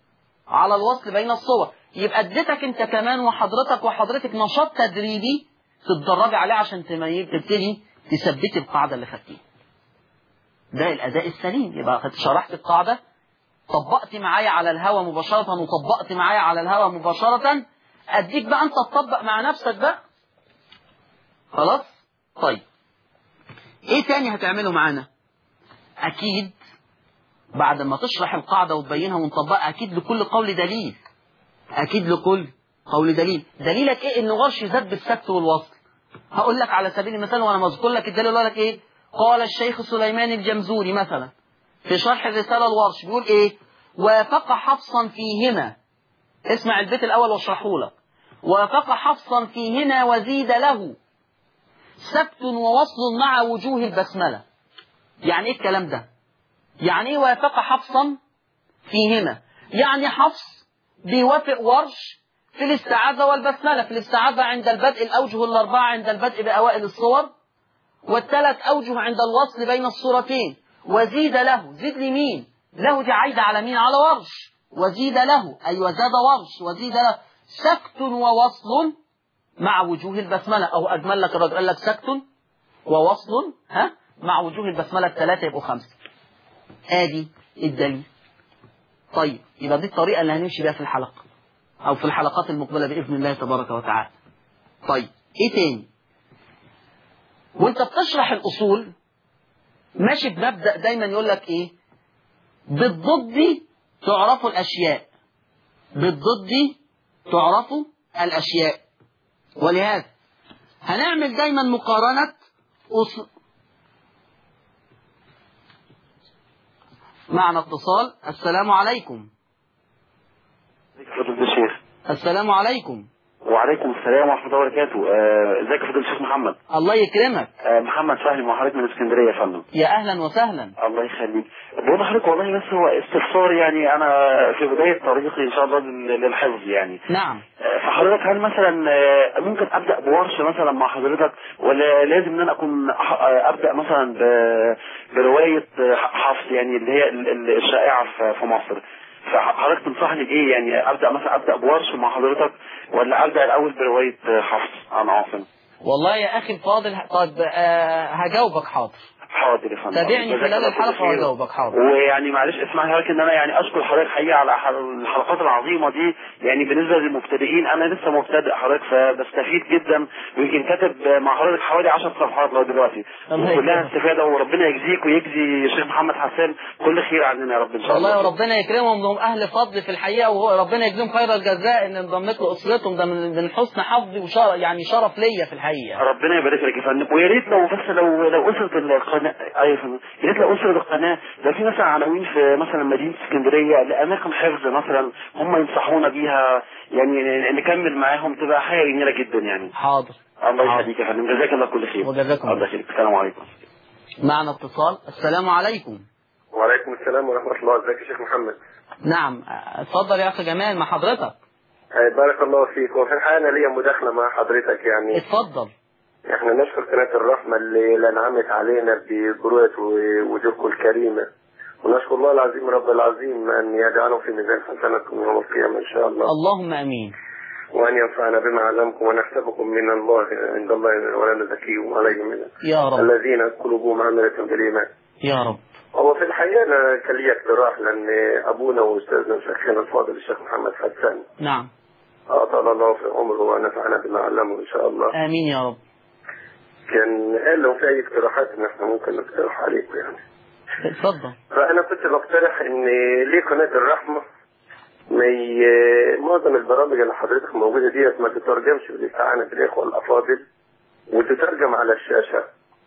على الوصل بين الصور يبقى اديتك انت كمان وحضرتك وحضرتك نشاط تدريبي تتدربي عليه عشان تمي- تبتدي تثبتي القاعدة اللي خدتيها ده الأداء السليم يبقى خدت شرحت القاعدة طبقت معايا على الهوا مباشرة وطبقت معايا على الهوا مباشرة أديك بقى أنت تطبق مع نفسك بقى خلاص طيب إيه تاني هتعمله معانا أكيد بعد ما تشرح القاعدة وتبينها ونطبقها أكيد لكل قول دليل أكيد لكل قول دليل دليلك إيه إن غرش زاد بالسكت والوصل هقول لك على سبيل المثال وأنا مذكر لك الدليل أقول لك إيه قال الشيخ سليمان الجمزوري مثلا في شرح الرسالة الورش بيقول إيه وافق حفصا فيهما اسمع البيت الأول واشرحه لك وافق حفصا فيهما وزيد له سكت ووصل مع وجوه البسملة يعني إيه الكلام ده يعني إيه وافق حفصا فيهما يعني حفص بيوافق ورش في الاستعاذة والبسملة في الاستعاذة عند البدء الأوجه الأربعة عند البدء بأوائل الصور والثلاث أوجه عند الوصل بين الصورتين وزيد له زيد لمين له دي عايدة على مين على ورش وزيد له أيوة زاد ورش وزيد له سكت ووصل مع وجوه البسملة أو أجمل لك الرجل قال لك سكت ووصل ها مع وجوه البسملة الثلاثة يبقوا خمسة آدي الدليل طيب يبقى دي الطريقة اللي هنمشي بيها في الحلقة أو في الحلقات المقبلة بإذن الله تبارك وتعالى طيب إيه تاني وانت بتشرح الأصول ماشي بمبدأ دايما يقول لك إيه بالضد تعرف الأشياء بالضد تعرف الأشياء ولهذا هنعمل دايما مقارنة أصول معنا اتصال السلام عليكم فضيلة الشيخ السلام عليكم وعليكم السلام ورحمة الله وبركاته آه، ازيك يا فضيلة الشيخ محمد الله يكرمك آه، محمد فهمي مع حضرتك من اسكندرية يا فندم يا أهلا وسهلا الله يخليك بقول لحضرتك والله بس هو استفسار يعني انا في بداية طريقي ان شاء الله لل- للحفظ يعني نعم آه، فحضرتك هل مثلا آه، ممكن ابدا بورش مثلا مع حضرتك ولا لازم ان انا اكون ح- آه، ابدا مثلا ب- بروايه آه، حفص يعني اللي هي ال- ال- الشائعه في في مصر فحضرتك تنصحني بايه يعني ابدا مثلا ابدا بورش مع حضرتك ولا ابدا الاول بروايه آه، حفص عن عاصم والله يا أخي الفاضل طيب آه هجاوبك حاضر حاضر يا فندم تابعني جزاك خلال الله كل الحلقة خير. وهجاوبك حاضر ويعني معلش اسمح حضرتك ان انا يعني اشكر حضرتك حقيقه على ح- الحلقات العظيمه دي يعني بالنسبه للمبتدئين انا لسه مبتدئ حضرتك فبستفيد جدا ويمكن كاتب مع حضرتك حوالي 10 صفحات لغايه دلوقتي الله وكلها يكرمك. استفاده وربنا يجزيك ويجزي الشيخ محمد حسان كل خير عننا يا رب ان شاء الله والله ربنا يكرمهم هم أهل فضل في الحقيقة وربنا يجزيهم خير الجزاء إن انضمت له أسرتهم ده من من حسن حظي وشرف يعني شرف ليا في الحقيقة ربنا يبارك لك يا فندم ويا ريت لو بس لو لو اسره القناه ايوه يا فندم يا ريت لو اسره القناه لو في مثلا عناوين في مثلا مدينه اسكندريه لاماكن حفظ مثلا هم ينصحونا بيها يعني نكمل معاهم تبقى حاجه جميله جدا يعني حاضر الله حاضر. يخليك يا فندم جزاك الله كل خير وجزاكم الله يخليك السلام عليكم معنا اتصال السلام عليكم وعليكم السلام ورحمة الله ازيك يا شيخ محمد نعم آه، اتفضل يا أخي جمال مع حضرتك آه، بارك الله فيك وفي الحقيقة أنا ليا مداخلة مع حضرتك يعني اتفضل احنا نشكر قناة الرحمة اللي اللي أنعمت علينا ببروة ووجوهكم الكريمة ونشكر الله العظيم رب العظيم أن يجعله في ميزان حسناتكم يوم القيامة إن شاء الله اللهم أمين وأن ينفعنا بما علمكم ونحسبكم من الله عند الله ولا نزكيهم عليه من يا رب الذين قلوبهم عاملة بالإيمان يا رب هو في الحقيقة أنا كان لي اقتراح لأن أبونا وأستاذنا وشيخنا الفاضل الشيخ محمد حسان نعم أطال الله في عمره ونفعنا بما علمه إن شاء الله آمين يا رب كان قال لو في أي اقتراحات إن إحنا ممكن نقترح عليكم يعني اتفضل فأنا كنت بقترح إن ليه قناة الرحمة ما ي- معظم البرامج اللي حضرتك موجودة ديت ما تترجمش بالاستعانة بالإخوة الأفاضل وتترجم على الشاشة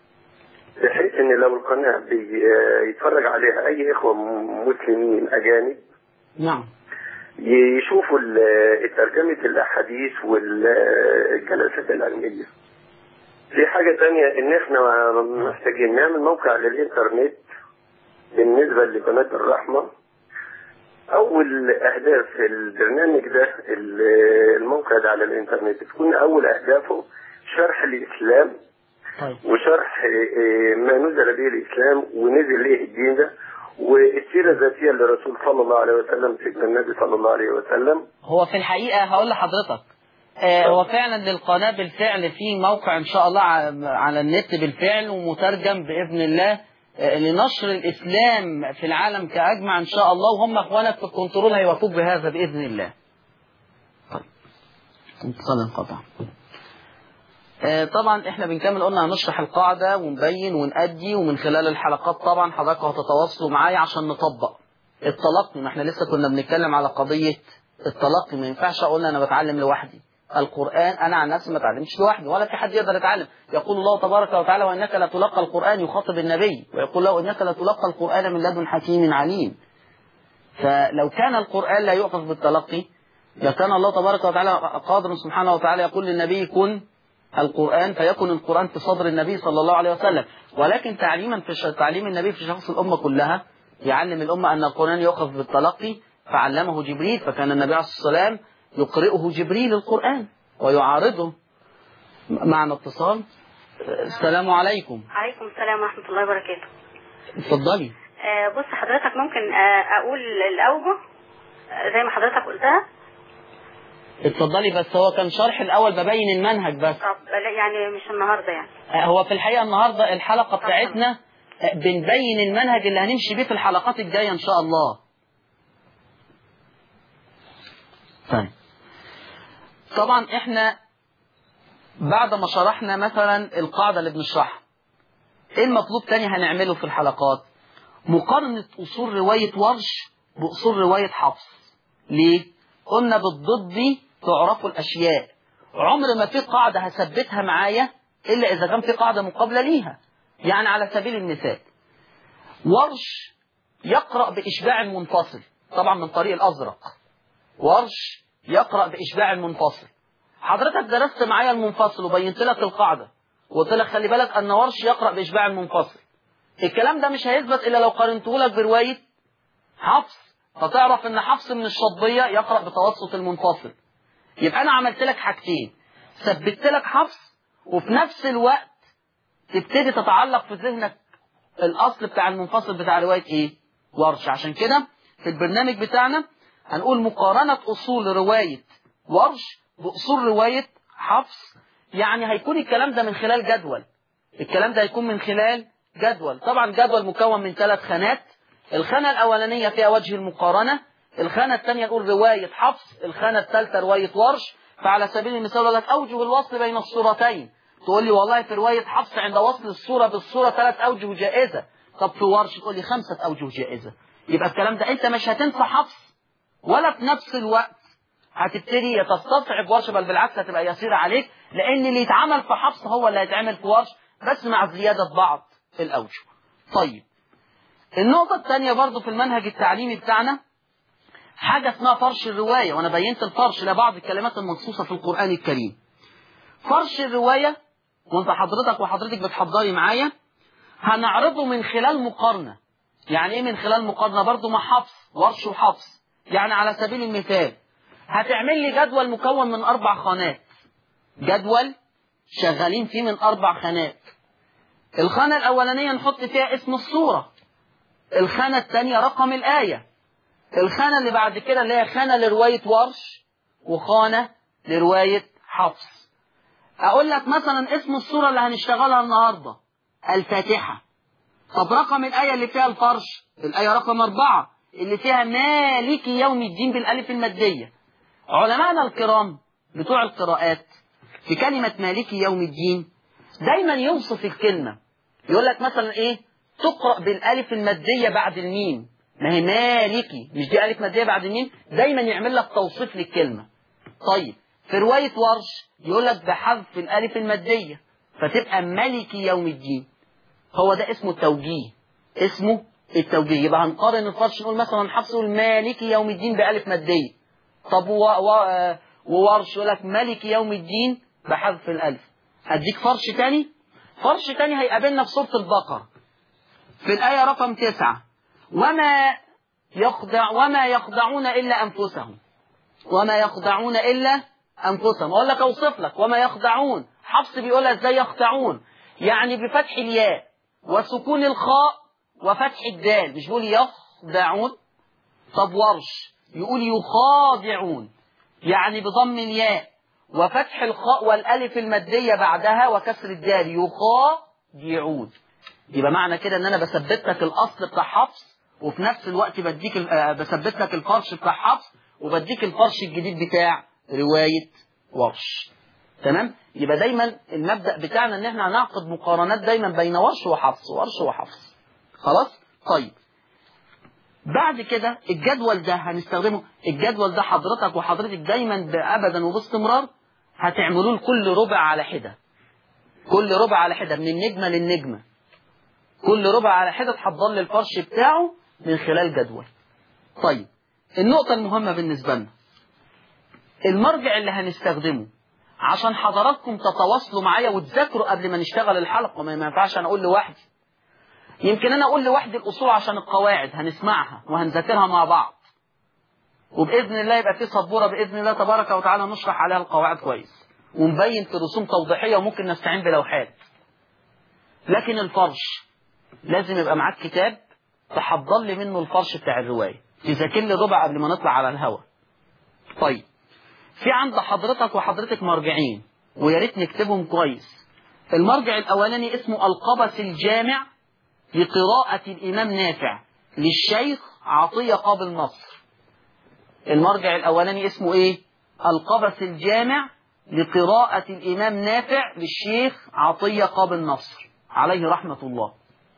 بحيث إن لو القناة بيتفرج عليها أي إخوة م- مسلمين أجانب نعم يشوفوا ال- ترجمة الأحاديث والجلسات العلمية. في حاجة تانية إن إحنا محتاجين نعمل موقع للإنترنت بالنسبة لقناة الرحمة. أول أهداف البرنامج ده ال- الموقع ده على الإنترنت تكون أول أهدافه شرح الإسلام طيب وشرح آه، ما نزل به الإسلام ونزل ليه الدين ده والسيرة الذاتية للرسول صلى الله عليه وسلم سيدنا النبي صلى الله عليه وسلم هو في الحقيقة هقول لحضرتك آه، هو فعلا للقناة بالفعل في موقع إن شاء الله ع- على النت بالفعل ومترجم بإذن الله آه، لنشر الإسلام في العالم كأجمع إن شاء الله وهم أخوانك في الكنترول هيوافقوك بهذا بإذن الله طيب اتصال انقطع آه، طبعا احنا بنكمل قلنا هنشرح القاعدة ونبين ونأدي ومن خلال الحلقات طبعا حضراتكم هتتواصلوا معايا عشان نطبق التلقي ما احنا لسه كنا بنتكلم على قضية التلقي ما ينفعش اقول انا بتعلم لوحدي القرآن انا عن نفسي ما اتعلمش لوحدي ولا في حد يقدر يتعلم يقول الله تبارك وتعالى وانك لتلقى القرآن يخاطب النبي ويقول له انك لتلقى القرآن من لدن حكيم عليم فلو كان القرآن لا يؤخذ بالتلقي لكان الله تبارك وتعالى قادر سبحانه وتعالى يقول للنبي كن القرآن فيكن القرآن في صدر النبي صلى الله عليه وسلم ولكن تعليما في ش- تعليم النبي في شخص الأمة كلها يعلم الأمة أن القرآن يؤخذ بالتلقي فعلمه جبريل فكان النبي عليه الصلاة والسلام يقرئه جبريل القرآن ويعارضه معنا اتصال السلام عليكم عليكم السلام ورحمة الله وبركاته اتفضلي آه، بص حضرتك ممكن آه، أقول الأوجه آه، زي ما حضرتك قلتها اتفضلي بس هو كان شرح الأول ببين المنهج بس طب لا يعني مش النهاردة يعني آه، هو في الحقيقة النهاردة الحلقة بتاعتنا آه، بنبين المنهج اللي هنمشي بيه في الحلقات الجاية إن شاء الله طيب طبعا احنا بعد ما شرحنا مثلا القاعدة اللي بنشرحها ايه المطلوب تاني هنعمله في الحلقات مقارنة أصول رواية ورش بأصول رواية حفص ليه؟ قلنا بالضد تعرفوا الأشياء عمر ما في قاعدة هثبتها معايا إلا إذا كان في قاعدة مقابلة ليها يعني على سبيل المثال ورش يقرأ بإشباع منفصل طبعا من طريق الأزرق ورش يقرأ بإشباع منفصل حضرتك درست معايا المنفصل وبينت لك القاعدة وقلت لك خلي بالك أن ورش يقرأ بإشباع منفصل الكلام ده مش هيثبت إلا لو قارنته لك برواية حفص فتعرف أن حفص من الشطبية يقرأ بتوسط المنفصل يبقى أنا عملت لك حاجتين ثبت لك حفص وفي نفس الوقت تبتدي تتعلق في ذهنك الأصل بتاع المنفصل بتاع رواية إيه؟ ورش عشان كده في البرنامج بتاعنا هنقول مقارنة أصول رواية ورش بأصول رواية حفص يعني هيكون الكلام ده من خلال جدول الكلام ده هيكون من خلال جدول طبعا جدول مكون من ثلاث خانات الخانة الأولانية فيها وجه المقارنة الخانة الثانية نقول رواية حفص الخانة الثالثة رواية ورش فعلى سبيل المثال أقول لك أوجه الوصل بين الصورتين تقول لي والله في رواية حفص عند وصل الصورة بالصورة ثلاث أوجه جائزة طب في ورش تقول لي خمسة أوجه جائزة يبقى الكلام ده أنت مش هتنسى حفص ولا في نفس الوقت هتبتدي تستصعب ورش بل بالعكس هتبقى يسيرة عليك لأن اللي يتعمل في حفص هو اللي هيتعمل في ورش بس مع زيادة بعض الأوجه طيب النقطة الثانية برضو في المنهج التعليمي بتاعنا حاجة اسمها فرش الرواية وأنا بينت الفرش لبعض الكلمات المنصوصة في القرآن الكريم فرش الرواية وانت حضرتك وحضرتك بتحضري معايا هنعرضه من خلال مقارنة يعني ايه من خلال مقارنة برضو مع حفص ورش وحفص يعني على سبيل المثال هتعمل لي جدول مكون من أربع خانات جدول شغالين فيه من أربع خانات الخانة الأولانية نحط فيها اسم الصورة الخانة الثانية رقم الآية الخانة اللي بعد كده اللي هي خانة لرواية ورش وخانة لرواية حفص أقول لك مثلا اسم الصورة اللي هنشتغلها النهاردة الفاتحة طب رقم الآية اللي فيها الفرش الآية رقم أربعة اللي فيها مالك يوم الدين بالألف المادية علماءنا الكرام بتوع القراءات في كلمة مالك يوم الدين دايما يوصف الكلمة يقول لك مثلا ايه تقرأ بالألف المادية بعد الميم ما هي مالكي مش دي ألف مادية بعد الميم دايما يعمل لك توصيف للكلمة طيب في رواية ورش يقول لك بحذف الألف المادية فتبقى ملكي يوم الدين هو ده اسمه التوجيه اسمه التوجيه يبقى هنقارن الفرش نقول مثلا حفص يقول مالكي يوم الدين بألف مادية طب و... و... آه، وورش يقول لك ملك يوم الدين بحذف الألف هديك فرش تاني فرش تاني هيقابلنا في سورة البقرة في الآية رقم تسعة وما يخدع وما يخدعون إلا أنفسهم وما يخدعون إلا أنفسهم أقول لك أوصف لك وما يخدعون حفص بيقول ازاي يخدعون يعني بفتح الياء وسكون الخاء وفتح الدال مش بيقول يخدعون طب ورش يقول يخادعون يعني بضم الياء وفتح الخاء والألف المادية بعدها وكسر الدال يخادعون يبقى معنى كده ان انا بثبت لك الاصل بتاع حفص وفي نفس الوقت بديك ال- آه، بثبت لك الفرش بتاع حفص وبديك الفرش الجديد بتاع رواية ورش تمام يبقى دايما المبدأ بتاعنا ان احنا هنعقد مقارنات دايما بين ورش وحفص ورش وحفص خلاص طيب بعد كده الجدول ده هنستخدمه الجدول ده حضرتك وحضرتك دايما ابدا وباستمرار هتعملوه لكل ربع على حده كل ربع على حده من النجمه للنجمه كل ربع على حده تحضر لي الفرش بتاعه من خلال جدول طيب النقطه المهمه بالنسبه لنا المرجع اللي هنستخدمه عشان حضراتكم تتواصلوا معايا وتذاكروا قبل ما نشتغل الحلقه ما ما ينفعش انا اقول لوحدي يمكن انا اقول لوحدي الاصول عشان القواعد هنسمعها وهنذاكرها مع بعض وباذن الله يبقى في سبوره باذن الله تبارك وتعالى نشرح عليها القواعد كويس ونبين في رسوم توضيحيه وممكن نستعين بلوحات لكن الفرش لازم يبقى معاك كتاب تحضر لي منه الفرش بتاع الروايه تذاكر لي ربع قبل ما نطلع على الهوا طيب في عند حضرتك وحضرتك مرجعين ويا ريت نكتبهم كويس المرجع الاولاني اسمه القبس الجامع لقراءة الإمام نافع للشيخ عطية قابل نصر المرجع الأولاني اسمه إيه؟ القبس الجامع لقراءة الإمام نافع للشيخ عطية قابل نصر عليه رحمة الله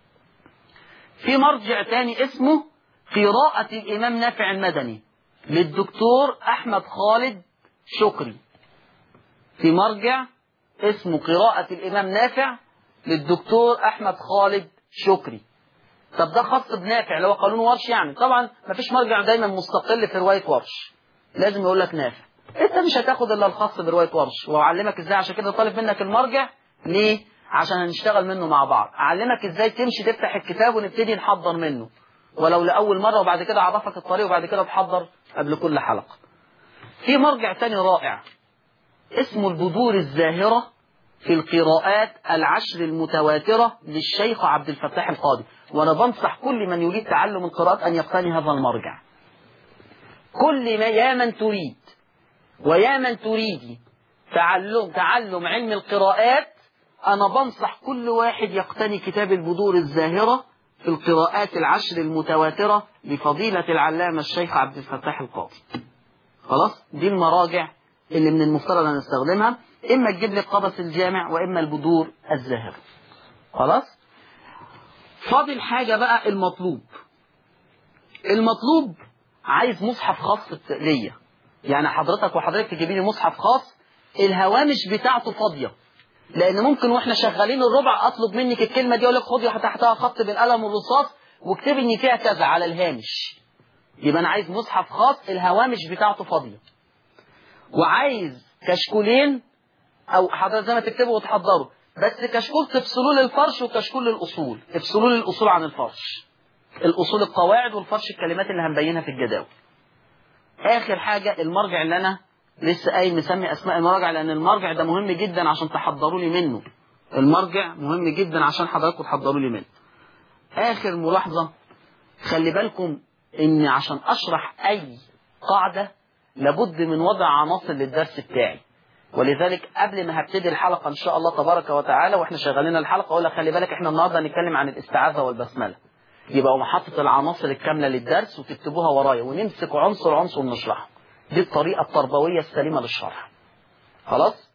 في مرجع تاني اسمه قراءة الإمام نافع المدني للدكتور أحمد خالد شكري في مرجع اسمه قراءة الإمام نافع للدكتور أحمد خالد شكري طب ده خاص بنافع اللي هو قانون ورش يعني طبعا مفيش مرجع دايما مستقل في رواية ورش لازم يقول لك نافع انت مش هتاخد الا الخاص برواية ورش واعلمك ازاي عشان كده طالب منك المرجع ليه عشان هنشتغل منه مع بعض اعلمك ازاي تمشي تفتح الكتاب ونبتدي نحضر منه ولو لأول مرة وبعد كده أعرفك الطريق وبعد كده تحضر قبل كل حلقة في مرجع تاني رائع اسمه البذور الزاهرة في القراءات العشر المتواترة للشيخ عبد الفتاح القاضي وأنا بنصح كل من يريد تعلم القراءات أن يقتني هذا المرجع كل ما يا من تريد ويا من تريدي تعلم تعلم علم القراءات أنا بنصح كل واحد يقتني كتاب البذور الزاهرة في القراءات العشر المتواترة لفضيلة العلامة الشيخ عبد الفتاح القاضي خلاص دي المراجع اللي من المفترض أن نستخدمها إما تجيب لي القبس الجامع وإما البذور الزاهرة خلاص فاضل حاجة بقى المطلوب المطلوب عايز مصحف خاص ليا يعني حضرتك وحضرتك تجيبي لي مصحف خاص الهوامش بتاعته فاضية لأن ممكن وإحنا شغالين الربع أطلب منك الكلمة دي أقول لك خدي تحتها خط بالقلم والرصاص واكتبي إن فيها كذا على الهامش يبقى أنا عايز مصحف خاص الهوامش بتاعته فاضية وعايز كشكولين أو حضرتك زي ما تكتبوا وتحضروا بس كشكول تفصلوا لي الفرش وكشكول للأصول تفصلوا لي الأصول عن الفرش الأصول القواعد والفرش الكلمات اللي هنبينها في الجداول آخر حاجة المرجع اللي أنا لسه قايل مسمي أسماء المراجع لأن المرجع ده مهم جدا عشان تحضروا لي منه المرجع مهم جدا عشان حضراتكم تحضروا لي منه آخر ملاحظة خلي بالكم إن عشان أشرح أي قاعدة لابد من وضع عناصر للدرس بتاعي ولذلك قبل ما هبتدي الحلقة إن شاء الله تبارك وتعالى وإحنا شغالين الحلقة أقول لك خلي بالك إحنا النهاردة هنتكلم عن الاستعاذة والبسملة يبقى محطة العناصر الكاملة للدرس وتكتبوها ورايا ونمسك عنصر عنصر نشرحه دي الطريقة التربوية السليمة للشرح خلاص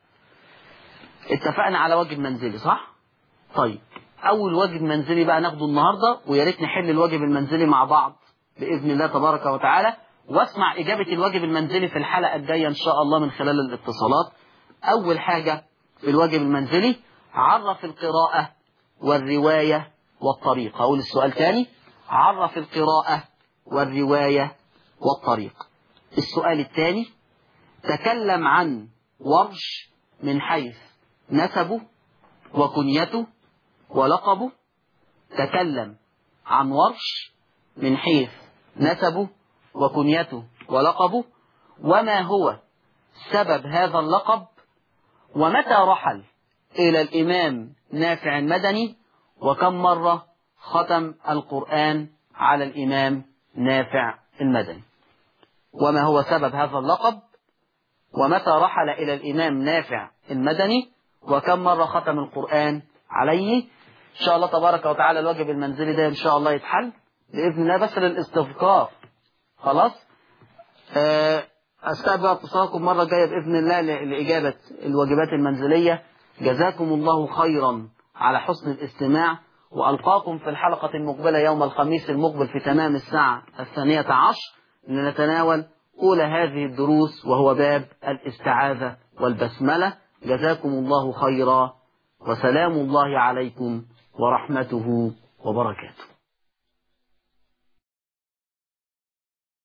اتفقنا على واجب منزلي صح طيب أول واجب منزلي بقى ناخده النهاردة ويا ريت نحل الواجب المنزلي مع بعض بإذن الله تبارك وتعالى واسمع إجابة الواجب المنزلي في الحلقة الجاية إن شاء الله من خلال الاتصالات أول حاجة في الواجب المنزلي عرف القراءة والرواية والطريق أقول السؤال تاني عرف القراءة والرواية والطريق السؤال الثاني تكلم عن ورش من حيث نسبه وكنيته ولقبه تكلم عن ورش من حيث نسبه وكنيته ولقبه وما هو سبب هذا اللقب ومتى رحل إلى الإمام نافع المدني وكم مرة ختم القرآن على الإمام نافع المدني وما هو سبب هذا اللقب ومتى رحل إلى الإمام نافع المدني وكم مرة ختم القرآن عليه إن شاء الله تبارك وتعالى الواجب المنزلي ده إن شاء الله يتحل بإذن الله بس للاستذكار خلاص آه، أستقبل اتصالكم مرة جاية بإذن الله ل- لإجابة الواجبات المنزلية جزاكم الله خيرا على حسن الاستماع وألقاكم في الحلقة المقبلة يوم الخميس المقبل في تمام الساعة الثانية عشر لنتناول أولى هذه الدروس وهو باب الاستعاذة والبسملة جزاكم الله خيرا وسلام الله عليكم ورحمته وبركاته